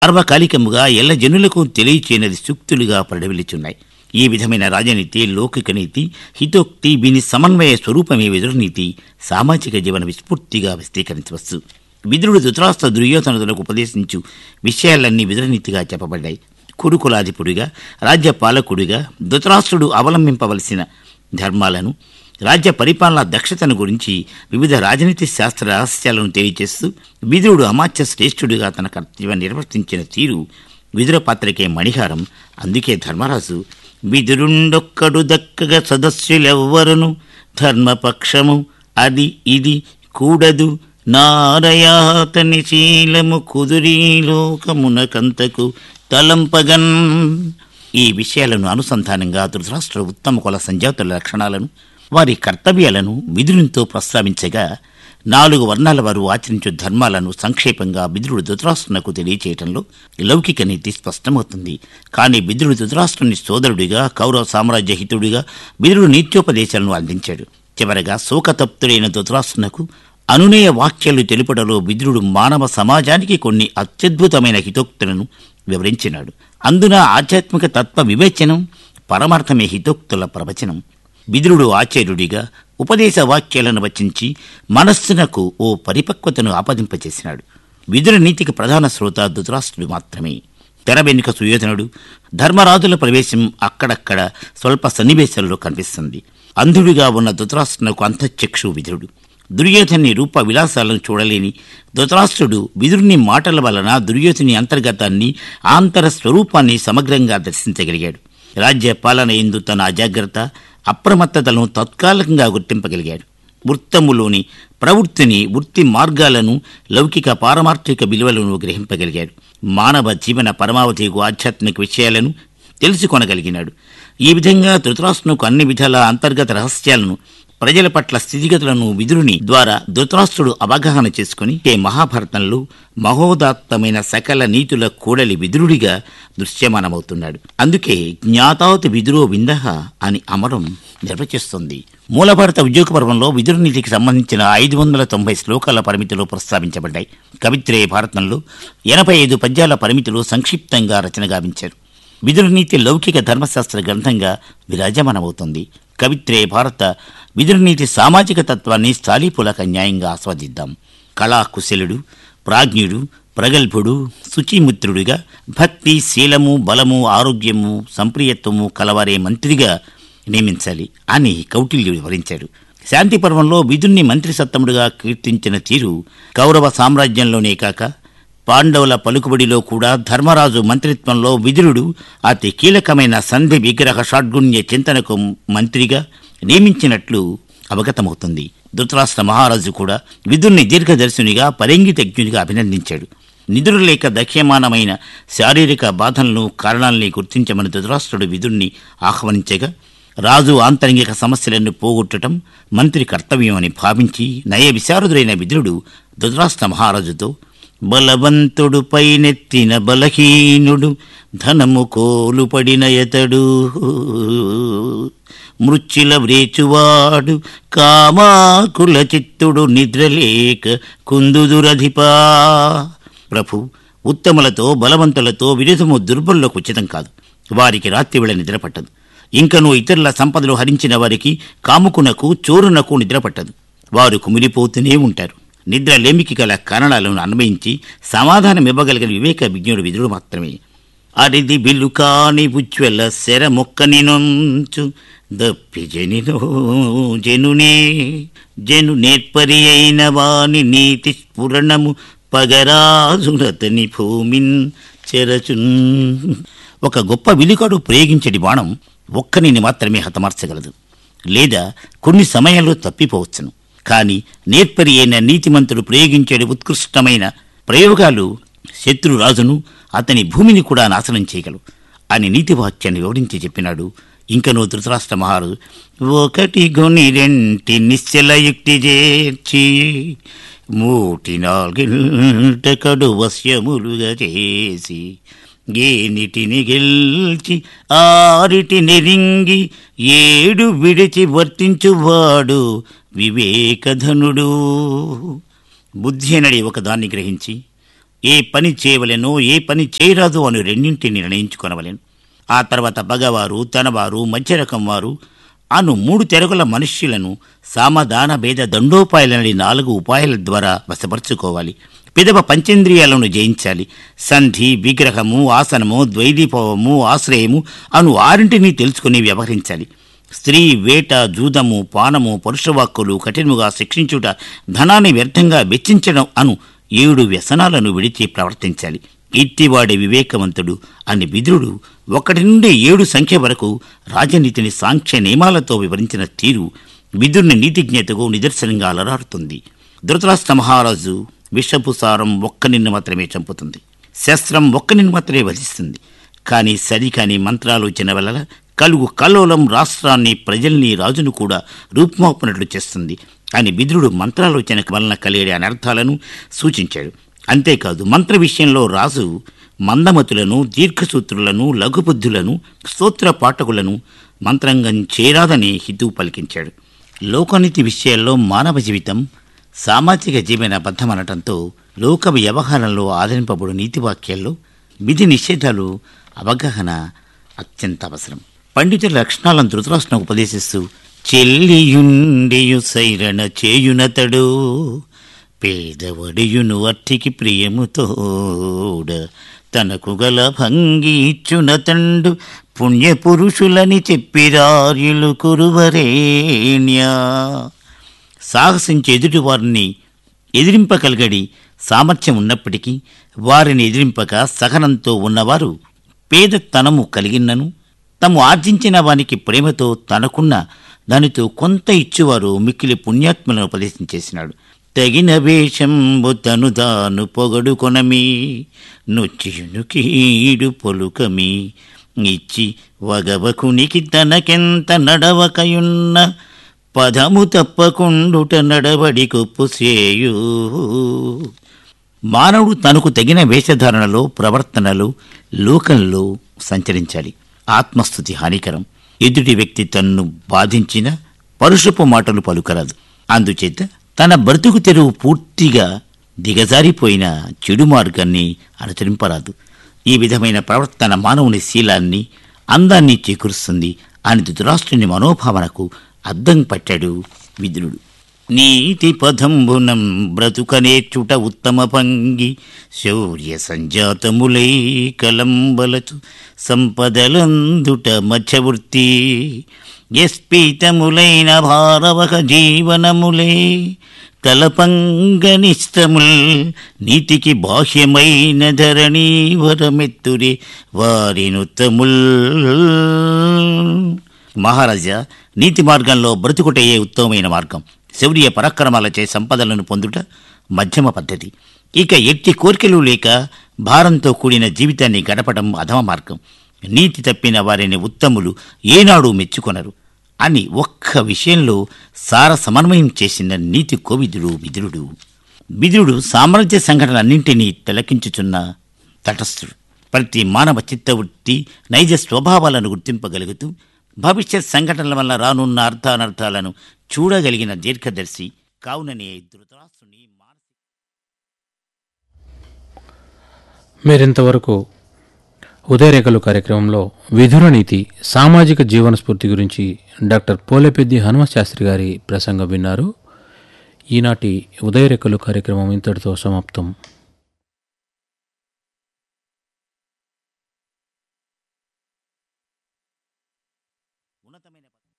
సార్వకాలికముగా ఎల్ల జనులకు తెలియచేయనది సూక్తులుగా పరిడవిల్లుచున్నాయి ఈ విధమైన రాజనీతి లౌకిక నీతి హితోక్తి వీని సమన్వయ స్వరూపమే విదురనీతి సామాజిక జీవన విస్ఫూర్తిగా విస్తీకరించవచ్చు విదురుడు ధృతరాష్ట్ర దుర్యోధనులకు ఉపదేశించు విషయాలన్నీ విదురనీతిగా చెప్పబడ్డాయి కురుకులాధిపుడిగా రాజ్య పాలకుడిగా ధృతరాష్ట్రుడు అవలంబింపవలసిన ధర్మాలను రాజ్య పరిపాలన దక్షతను గురించి వివిధ రాజనీతి శాస్త్ర రహస్యాలను తెలియజేస్తూ విదురుడు అమాత్య శ్రేష్ఠుడిగా తన కర్తవ్యం నిర్వర్తించిన తీరు విదుర పాత్రకే మణిహారం అందుకే ధర్మరాజు విదురుండొక్కడు దక్కగా సదస్సులెవ్వరును ధర్మపక్షము అది ఇది కూడదు నారయాతని శీలము కుదురీ లోకమునకంతకు తలంపగన్ ఈ విషయాలను అనుసంధానంగా ధృతరాష్ట్ర ఉత్తమ కుల సంజాతుల లక్షణాలను వారి కర్తవ్యాలను విధులతో ప్రస్తావించగా నాలుగు వర్ణాల వారు ఆచరించు ధర్మాలను సంక్షేపంగా బిదురుడు ధృతరాష్ట్రునకు తెలియచేయటంలో లౌకిక నీతి స్పష్టమవుతుంది కానీ బిదురుడు ధృతరాష్ట్రుని సోదరుడిగా కౌరవ సామ్రాజ్య హితుడిగా బిదురుడు నీత్యోపదేశాలను అందించాడు చివరగా శోకతప్తుడైన ధృతరాష్ట్రునకు అనునయ వాక్యాలు తెలుపటలో విదురుడు మానవ సమాజానికి కొన్ని అత్యద్భుతమైన హితోక్తులను వివరించినాడు అందున ఆధ్యాత్మిక తత్వ వివేచనం పరమార్థమే హితోక్తుల ప్రవచనం విదురుడు ఆచార్యుడిగా ఉపదేశ వాక్యాలను వచించి మనస్సునకు ఓ పరిపక్వతను ఆపాదింపచేసినాడు విదుర నీతికి ప్రధాన శ్రోత ధృతరాష్ట్రుడు మాత్రమే తెర వెనుక సుయోధనుడు ధర్మరాజుల ప్రవేశం అక్కడక్కడ స్వల్ప సన్నివేశాల్లో కనిపిస్తుంది అంధుడిగా ఉన్న ధృతరాష్ట్రునకు అంతఃచక్షు విదురుడు దుర్యోధని రూప విలాసాలను చూడలేని ధృతరాష్ట్రుడు విదురుని మాటల వలన దుర్యోధని అంతర్గతాన్ని ఆంతర స్వరూపాన్ని సమగ్రంగా దర్శించగలిగాడు రాజ్య పాలన ఎందు తన అజాగ్రత్త అప్రమత్తతలను తత్కాలికంగా గుర్తింపగలిగాడు వృత్తములోని ప్రవృత్తిని వృత్తి మార్గాలను లౌకిక పారమార్థిక విలువలను గ్రహింపగలిగాడు మానవ జీవన పరమావధికు ఆధ్యాత్మిక విషయాలను తెలుసుకొనగలిగినాడు ఈ విధంగా ధృతరాష్ట్రునకు అన్ని విధాల అంతర్గత రహస్యాలను ప్రజల పట్ల స్థితిగతులను విదురుని ద్వారా ధృతరాష్ట్రుడు అవగాహన చేసుకుని ఏ మహాభారతంలో మహోదాత్తమైన సకల నీతుల కూడలి విదురుడిగా దృశ్యమానమవుతున్నాడు అందుకే జ్ఞాతావతి విదురో విందహ అని అమరం నిర్వచిస్తుంది మూలభారత ఉద్యోగ పర్వంలో విదురునీతికి సంబంధించిన ఐదు వందల తొంభై శ్లోకాల పరిమితిలో ప్రస్తావించబడ్డాయి కవిత్రేయ భారతంలో ఎనభై ఐదు పద్యాల పరిమితిలో సంక్షిప్తంగా రచన గావించారు విదురునీతి లౌకిక ధర్మశాస్త్ర గ్రంథంగా విరాజమానమవుతుంది కవిత్రేయ భారత విదురునీతి సామాజిక తత్వాన్ని స్థాళీపులక న్యాయంగా ఆస్వాదిద్దాం కళాకుశలుడు ప్రాజ్ఞుడు ప్రగల్భుడు శుచిమిత్రుడిగా భక్తి శీలము బలము ఆరోగ్యము సంప్రియత్వము కలవారే మంత్రిగా నియమించాలి అని కౌటిల్యుడు వివరించాడు శాంతి పర్వంలో విధుణ్ణి మంత్రి సత్తముడుగా కీర్తించిన తీరు కౌరవ సామ్రాజ్యంలోనే కాక పాండవుల పలుకుబడిలో కూడా ధర్మరాజు మంత్రిత్వంలో విదురుడు అతి కీలకమైన సంధి విగ్రహ షాడ్గుణ్య చింతనకు మంత్రిగా నియమించినట్లు అవగతమవుతుంది ధృతరాష్ట్ర మహారాజు కూడా విదుర్ని దీర్ఘదర్శునిగా పరింగితజ్ఞునిగా అభినందించాడు నిధులు లేక దక్ష్యమానమైన శారీరక బాధలను కారణాలని గుర్తించమని ధృతరాష్ట్రుడు విదుర్ని ఆహ్వానించగా రాజు ఆంతరంగిక సమస్యలను పోగొట్టడం మంత్రి కర్తవ్యమని భావించి నయ విశారదుడైన విదురుడు ధృతరాష్ట్ర మహారాజుతో బలవంతుడు పైనెత్తిన బలహీనుడు ధనము కోలు పడిన ఎతడు మృత్యుల వ్రేచువాడు కామాకుల చిత్తుడు నిద్రలేక కుందుదురధిపా ప్రభు ఉత్తములతో బలవంతులతో విరుధము దుర్బలులకు ఉచితం కాదు వారికి రాత్రివేళ నిద్ర పట్టదు ఇంకను ఇతరుల సంపదలు హరించిన వారికి కాముకునకు చోరునకు నిద్ర పట్టదు వారు కుమిలిపోతూనే ఉంటారు నిద్ర లేమికి గల కారణాలను అన్వయించి సమాధానం ఇవ్వగలిగిన వివేక విజ్ఞుడు విధుడు మాత్రమే అరిది బిల్లు కాని ఉజ్వల శర మొక్కని నొంచు దప్పి జనినో జనునే జను నేర్పరి అయిన వాని నీతి స్ఫురణము పగరాజునతని భూమిన్ చెరచున్ ఒక గొప్ప విలుకాడు ప్రయోగించడి బాణం ఒక్కనిని మాత్రమే హతమార్చగలదు లేదా కొన్ని సమయాల్లో తప్పిపోవచ్చును కానీ నేర్పరి అయిన నీతిమంతుడు ప్రయోగించేడు ఉత్కృష్టమైన ప్రయోగాలు శత్రురాజును అతని భూమిని కూడా నాశనం చేయగలవు అని నీతివాక్యాన్ని వివరించి చెప్పినాడు ఇంకనూ ధృతరాష్ట్ర మహారాజు ఒకటి గొని రెంటి నిశ్చల యుక్తి చేర్చి మూటి నాలుగింట కడు వశ్యములుగా చేసి ఏనిటిని గెల్చి ఆరిటి నెరింగి ఏడు విడిచి వర్తించువాడు వివేకధనుడు బుద్ధి అనడి ఒకదాన్ని గ్రహించి ఏ పని చేయవలెనో ఏ పని చేయరాదు అని రెండింటిని నిర్ణయించుకొనవలెను ఆ తర్వాత పగవారు తనవారు మధ్యరకం వారు అను మూడు తెరగుల మనుష్యులను సామదాన భేద దండోపాయాలని నాలుగు ఉపాయాల ద్వారా వశపరుచుకోవాలి పిదవ పంచేంద్రియాలను జయించాలి సంధి విగ్రహము ఆసనము ద్వైదీభవము ఆశ్రయము అను ఆరింటిని తెలుసుకుని వ్యవహరించాలి స్త్రీ వేట జూదము పానము పరుషవాక్కులు కఠినముగా శిక్షించుట ధనాన్ని వ్యర్థంగా వెచ్చించడం అను ఏడు వ్యసనాలను విడిచి ప్రవర్తించాలి ఇట్టివాడే వివేకవంతుడు అని విదురుడు ఒకటి నుండి ఏడు సంఖ్య వరకు రాజనీతిని సాంఖ్య నియమాలతో వివరించిన తీరు విదురుని నీతిజ్ఞతకు నిదర్శనంగా అలరారుతుంది ధృతరాష్ట్ర మహారాజు విషపు సారం ఒక్కనిన్ను మాత్రమే చంపుతుంది శస్త్రం ఒక్కనిని మాత్రమే వధిస్తుంది కానీ సరికాని మంత్రాలోచన వల్ల కలుగు కల్లోలం రాష్ట్రాన్ని ప్రజల్ని రాజును కూడా రూపుమాపునట్లు చేస్తుంది అని విదురుడు మంత్రాలోచన వలన కలిగే అనర్థాలను సూచించాడు అంతేకాదు మంత్ర విషయంలో రాజు మందమతులను దీర్ఘసూత్రులను లఘుబుద్ధులను స్తోత్ర పాఠకులను మంత్రంగం చేరాదని హితువు పలికించాడు లోకనీతి విషయాల్లో మానవ జీవితం సామాజిక జీవన బద్ధమనటంతో లోక వ్యవహారంలో ఆదరింపబడు నీతివాక్యాల్లో విధి నిషేధాలు అవగాహన అత్యంత అవసరం పండితుల లక్షణాలను ధృతరాష్ట్రం ఉపదేశిస్తూ చెల్లియుండియు సైరణ చేయునతడు పేదవడియును అట్టికి ప్రియముతోడ తనకు గల భంగి ఇచ్చునతండు పుణ్యపురుషులని చెప్పిరార్యులు కురువరేణ్యా సాహసించే ఎదుటివారిని ఎదిరింపగలగడి సామర్థ్యం ఉన్నప్పటికీ వారిని ఎదిరింపక సహనంతో ఉన్నవారు పేదతనము కలిగినను తాము ఆర్జించిన వానికి ప్రేమతో తనకున్న దానితో కొంత ఇచ్చువారు మిక్కిలి పుణ్యాత్మలను ఉపదేశం చేసినాడు తగిన వేషంబు తను తాను పొగడుకొనమి నొచ్చియును కీడు పొలుకమి ఇచ్చి వగవకునికి తనకెంత నడవకయున్న పదము తప్పకుండుట నడవడి కొప్పు సేయు మానవుడు తనకు తగిన వేషధారణలో ప్రవర్తనలో లోకంలో సంచరించాలి ఆత్మస్థుతి హానికరం ఎదుటి వ్యక్తి తన్ను బాధించిన పరుషపు మాటలు పలుకరాదు అందుచేత తన బ్రతుకు తెరువు పూర్తిగా దిగజారిపోయిన చెడు మార్గాన్ని అనుసరింపరాదు ఈ విధమైన ప్రవర్తన మానవుని శీలాన్ని అందాన్ని చేకూరుస్తుంది అని ధృతరాష్ట్రుని మనోభావనకు అద్దం పట్టాడు విదురుడు నీతి పదంబునం బ్రతుకనేచుట ఉత్తమ పంగి శౌర్య సంజాతములై కలంబలచు సంపదలందుట మధ్యవృత్తి ఎస్పీతములైన భారవక జీవనములే తలపంగనిష్టముల్ నీతికి బాహ్యమైన ధరణి వరమెత్తురే వారినుత్తముల్ మహారాజా నీతి మార్గంలో బ్రతుకుటయే ఉత్తమమైన మార్గం శౌర్య పరాక్రమాలచే సంపదలను పొందుట మధ్యమ పద్ధతి ఇక ఎట్టి కోరికలు లేక భారంతో కూడిన జీవితాన్ని గడపడం అధమ మార్గం నీతి తప్పిన వారిని ఉత్తములు ఏనాడు మెచ్చుకొనరు అని ఒక్క విషయంలో సార సమన్వయం చేసిన నీతి కోవిదుడు విదురుడు విదురుడు సామ్రాజ్య సంఘటనలన్నింటినీ తిలకించుచున్న తటస్థుడు ప్రతి మానవ చిత్తవృత్తి నైజ స్వభావాలను గుర్తింపగలుగుతూ భవిష్యత్ సంఘటనల వల్ల రానున్న అర్థానర్థాలను చూడగలిగిన దీర్ఘదర్శి కావుననే ధృతరాష్ట్రుని మానసిక మీరింతవరకు ఉదయరేఖలు కార్యక్రమంలో విధుర నీతి సామాజిక జీవన స్ఫూర్తి గురించి డాక్టర్ పోలేపెద్ది హనుమశాస్త్రి గారి ప్రసంగం విన్నారు ఈనాటి ఉదయరేఖలు కార్యక్రమం ఇంతటితో సమాప్తం ఉన్నతమైన